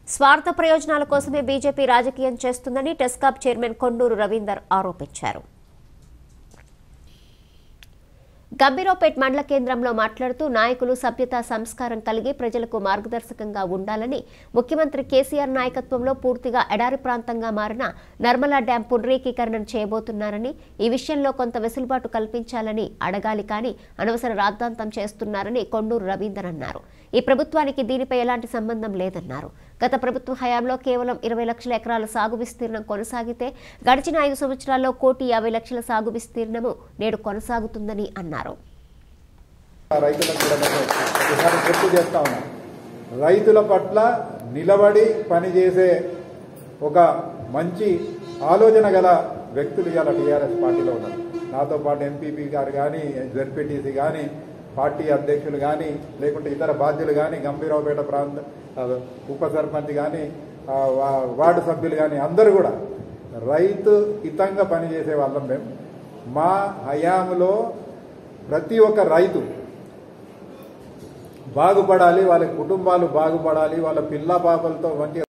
స్వార్థ ప్రయోజనాల కోసమే బీజేపీ రాజకీయం చేస్తుందని టెస్కాప్ చైర్మన్ కొండూరు రవీందర్ ఆరోపించారు గంభీరావుపేట్ మండల కేంద్రంలో మాట్లాడుతూ నాయకులు సభ్యత సంస్కారం కలిగి ప్రజలకు మార్గదర్శకంగా ఉండాలని ముఖ్యమంత్రి కేసీఆర్ నాయకత్వంలో పూర్తిగా ఎడారి ప్రాంతంగా మారిన నర్మలా డ్యాం పునరీకీకరణ చేయబోతున్నారని ఈ విషయంలో కొంత వెసులుబాటు కల్పించాలని అడగాలి కానీ అనవసర రాద్ధాంతం చేస్తున్నారని కొండూరు రవీందర్ అన్నారు ఈ ప్రభుత్వానికి దీనిపై ఎలాంటి సంబంధం లేదన్నారు గత ప్రభుత్వ హయాంలో కేవలం ఇరవై లక్షల ఎకరాల సాగు విస్తీర్ణం కొనసాగితే గడిచిన ఐదు సంవత్సరాల్లో కోటి యాభై లక్షల సాగు విస్తీర్ణము నేడు కొనసాగుతుందని అన్నారు రైతులకు కూడా నేను ఒకసారి గుర్తు చేస్తా ఉన్నా రైతుల పట్ల నిలబడి పనిచేసే ఒక మంచి ఆలోచన గల వ్యక్తులు ఇవాళ టీఆర్ఎస్ పార్టీలో ఉన్నారు నాతో పాటు ఎంపీపీ గారు కానీ జెడ్పీటీసీ కానీ పార్టీ అధ్యక్షులు కానీ లేకుంటే ఇతర బాధ్యులు కానీ గంభీరావుపేట ప్రాంత ఆ, ఉప సర్పంచ్ కానీ ఆ, వా- వార్డు సభ్యులు కానీ అందరూ కూడా రైతు హితంగా పనిచేసే వాళ్ళం మేము మా హయాంలో ప్రతి ఒక్క రైతు బాగుపడాలి వాళ్ళ కుటుంబాలు బాగుపడాలి వాళ్ళ పిల్ల పాపలతో మంచిగా